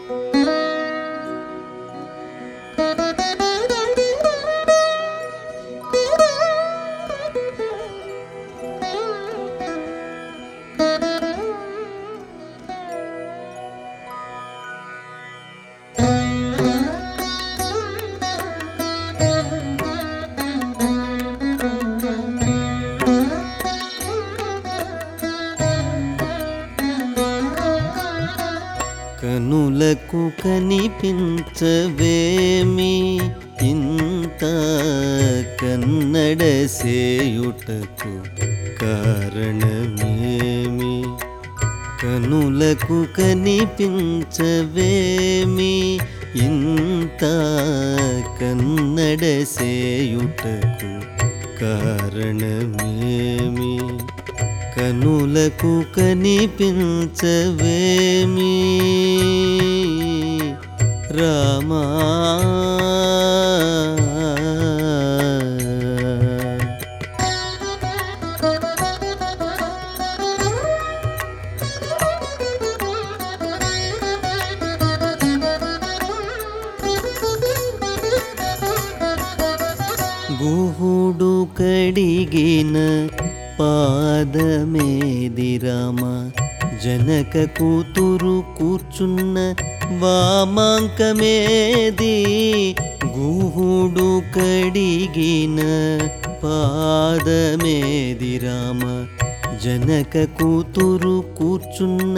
కనులకు కనిపించవేమి ఇంత కన్నడ సేయుటకు కారణమేమి కనులకు కనిపించవేమి ఇంత కన్నడ సేయుటకు కారణమేమి కనులకు కనిపించవేమి రామా గుహుడు కడిగిన పాదమేది రామ జనక కూతురు కూర్చున్న వామాంకమేది గుహుడు కడిగిన పాదమేది రామ జనక కూతురు కూర్చున్న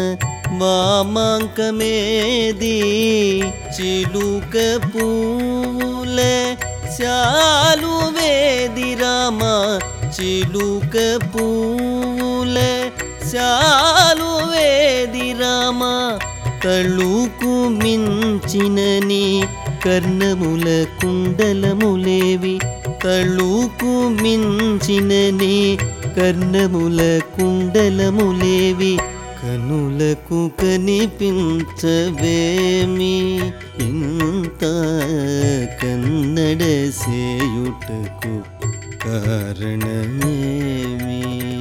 వామాంకమేది చిలుక పూల శాలు వేది రామ చిలుక పూల శాలు వేది రామ తళుకు మించినని కర్ణముల కుండలములేవి తళుకు మించినని కర్ణముల కుండలములేవి కనులకు కనిపించవేమి ఇంత కన్నడ సేయుటకు కారణమేమి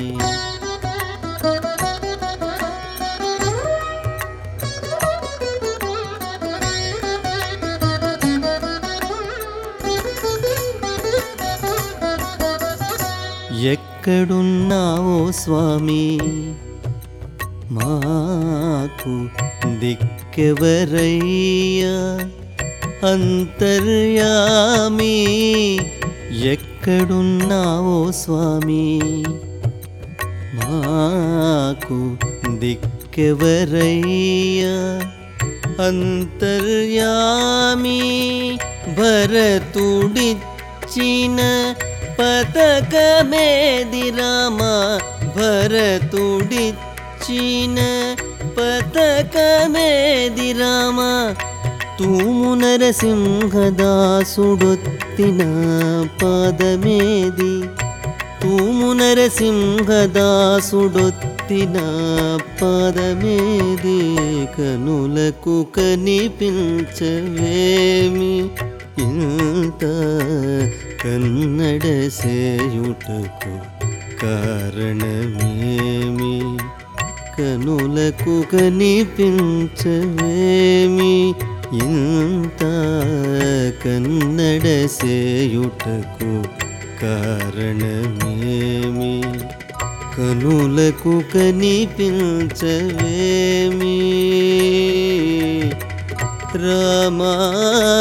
ఎక్కడున్నావో స్వామి మాకు దిక్కెవరయ్యా అంతర్యామి ఎక్కడున్నావో స్వామి మాకు దిక్కెవరయ్యా అంతర్యామి భరతుడిచ్చిన పతకమేది రామ భరతుడిచ్చిన పతకమేది రామ తూము నరసింహదాసుడొత్తిన పాదమేది తూము నరసింహదాసుడొత్తిన పాదమేది కనులకు కనిపించవేమి ఇంత కన్నడ సేయుటకు కారణమేమి కనులకు కనిపించవేమి ఇంత కన్నడ సేయుటకు కారణమేమి కనులకు కనిపించవేమి రామా